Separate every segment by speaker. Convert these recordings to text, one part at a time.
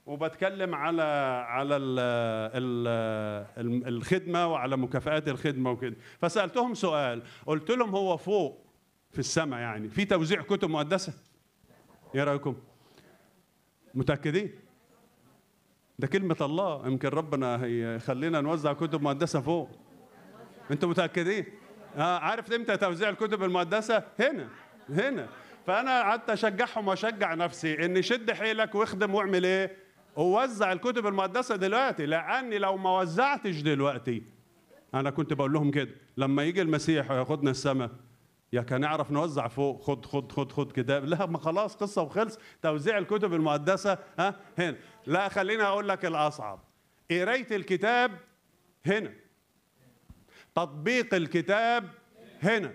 Speaker 1: وبتكلم على على ال ال ال الخدمه وعلى مكافآت الخدمه وكده فسالتهم سؤال قلت لهم هو فوق في السماء يعني في توزيع كتب مقدسه ايه رايكم متاكدين ده كلمه الله يمكن ربنا هيخلينا نوزع كتب مقدسه فوق انتوا متاكدين آه عارف امتى توزيع الكتب المقدسه هنا هنا فانا قعدت اشجعهم واشجع نفسي ان شد حيلك واخدم واعمل ايه ووزع الكتب المقدسه دلوقتي لاني لو ما وزعتش دلوقتي انا كنت بقول لهم كده لما يجي المسيح وياخدنا السماء يا كان نعرف نوزع فوق خد خد خد خد كتاب لا ما خلاص قصه وخلص توزيع الكتب المقدسه ها هنا لا خليني اقول لك الاصعب قرايه الكتاب هنا تطبيق الكتاب هنا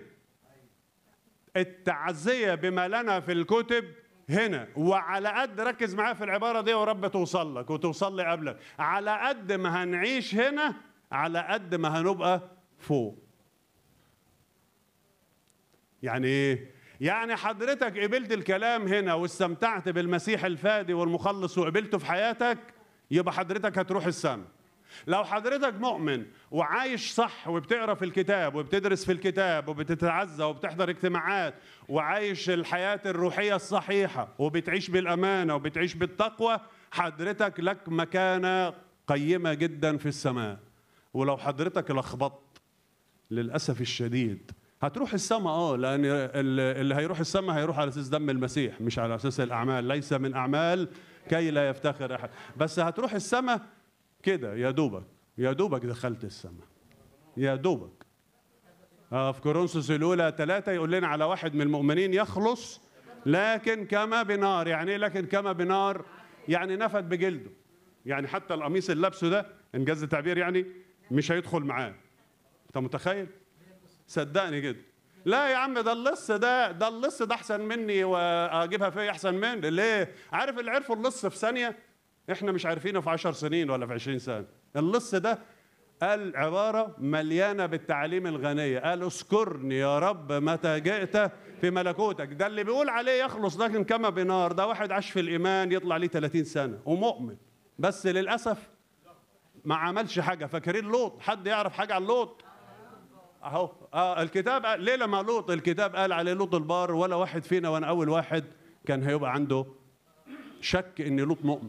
Speaker 1: التعزية بما لنا في الكتب هنا وعلى قد ركز معايا في العبارة دي ورب توصل لك وتوصل لي قبلك على قد ما هنعيش هنا على قد ما هنبقى فوق يعني ايه يعني حضرتك قبلت الكلام هنا واستمتعت بالمسيح الفادي والمخلص وقبلته في حياتك يبقى حضرتك هتروح السماء لو حضرتك مؤمن وعايش صح وبتقرا في الكتاب وبتدرس في الكتاب وبتتعزى وبتحضر اجتماعات وعايش الحياه الروحيه الصحيحه وبتعيش بالامانه وبتعيش بالتقوى حضرتك لك مكانه قيمه جدا في السماء ولو حضرتك لخبطت للاسف الشديد هتروح السماء اه لان اللي هيروح السماء هيروح على اساس دم المسيح مش على اساس الاعمال ليس من اعمال كي لا يفتخر احد بس هتروح السماء كده يا دوبك يا دوبك دخلت السماء يا دوبك آه في كورنثوس الاولى ثلاثة يقول لنا على واحد من المؤمنين يخلص لكن كما بنار يعني ايه لكن كما بنار يعني نفد بجلده يعني حتى القميص اللي لابسه ده انجاز التعبير يعني مش هيدخل معاه انت متخيل صدقني كده لا يا عم ده اللص ده ده اللص ده احسن مني واجيبها فيا احسن مني ليه عارف اللي عرفوا اللص في ثانيه احنا مش عارفينه في عشر سنين ولا في عشرين سنة اللص ده قال عبارة مليانة بالتعاليم الغنية قال اذكرني يا رب متى جئت في ملكوتك ده اللي بيقول عليه يخلص لكن كما بنار ده واحد عاش في الإيمان يطلع ليه 30 سنة ومؤمن بس للأسف ما عملش حاجة فاكرين لوط حد يعرف حاجة عن لوط اهو اه الكتاب قال ليه لما لوط الكتاب قال عليه لوط البار ولا واحد فينا وانا اول واحد كان هيبقى عنده شك ان لوط مؤمن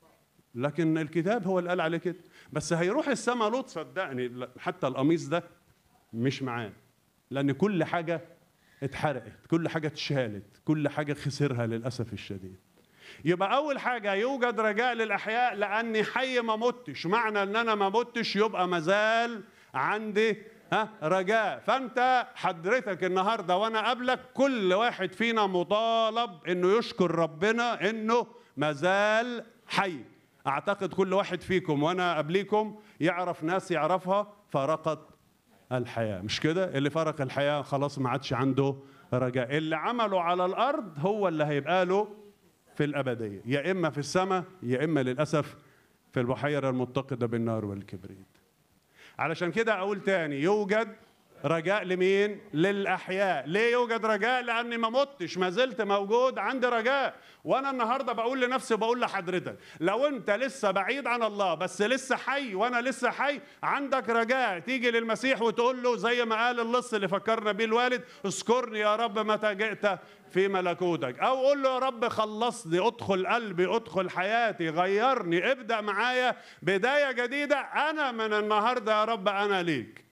Speaker 1: لكن الكتاب هو اللي قال عليه كده بس هيروح السما لوط صدقني حتى القميص ده مش معاه لان كل حاجه اتحرقت كل حاجه اتشالت كل حاجه خسرها للاسف الشديد يبقى اول حاجه يوجد رجاء للاحياء لاني حي ما متش معنى ان انا ما متش يبقى مازال عندي ها رجاء فانت حضرتك النهارده وانا قبلك كل واحد فينا مطالب انه يشكر ربنا انه مازال حي اعتقد كل واحد فيكم وانا قبليكم يعرف ناس يعرفها فرقت الحياه مش كده اللي فرق الحياه خلاص ما عادش عنده رجاء اللي عمله على الارض هو اللي هيبقى له في الابديه يا اما في السماء يا اما للاسف في البحيره المتقده بالنار والكبريت علشان كده اقول تاني يوجد رجاء لمين؟ للأحياء ليه يوجد رجاء؟ لأني ما متش ما زلت موجود عندي رجاء وأنا النهاردة بقول لنفسي بقول لحضرتك لو أنت لسه بعيد عن الله بس لسه حي وأنا لسه حي عندك رجاء تيجي للمسيح وتقول له زي ما قال اللص اللي فكرنا بيه الوالد اذكرني يا رب متى جئت في ملكوتك أو قول له يا رب خلصني ادخل قلبي ادخل حياتي غيرني ابدأ معايا بداية جديدة أنا من النهاردة يا رب أنا ليك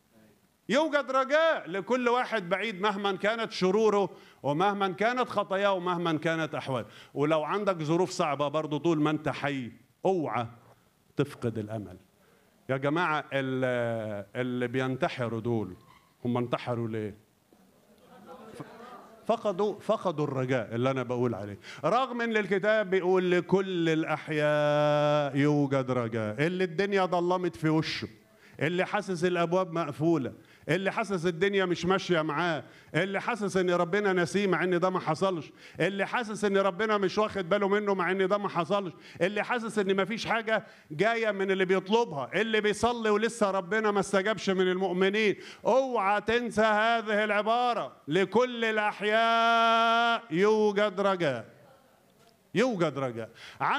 Speaker 1: يوجد رجاء لكل واحد بعيد مهما كانت شروره ومهما كانت خطاياه ومهما كانت احواله ولو عندك ظروف صعبه برضه طول ما انت حي اوعى تفقد الامل يا جماعه اللي, اللي بينتحروا دول هم انتحروا ليه فقدوا فقدوا الرجاء اللي انا بقول عليه رغم ان الكتاب بيقول لكل الاحياء يوجد رجاء اللي الدنيا ضلمت في وشه اللي حاسس الابواب مقفوله اللي حاسس الدنيا مش ماشيه معاه اللي حاسس ان ربنا نسيه مع ان ده ما حصلش اللي حاسس ان ربنا مش واخد باله منه مع ان ده ما حصلش اللي حاسس ان ما فيش حاجه جايه من اللي بيطلبها اللي بيصلي ولسه ربنا ما استجابش من المؤمنين اوعى تنسى هذه العباره لكل الاحياء يوجد رجاء يوجد رجاء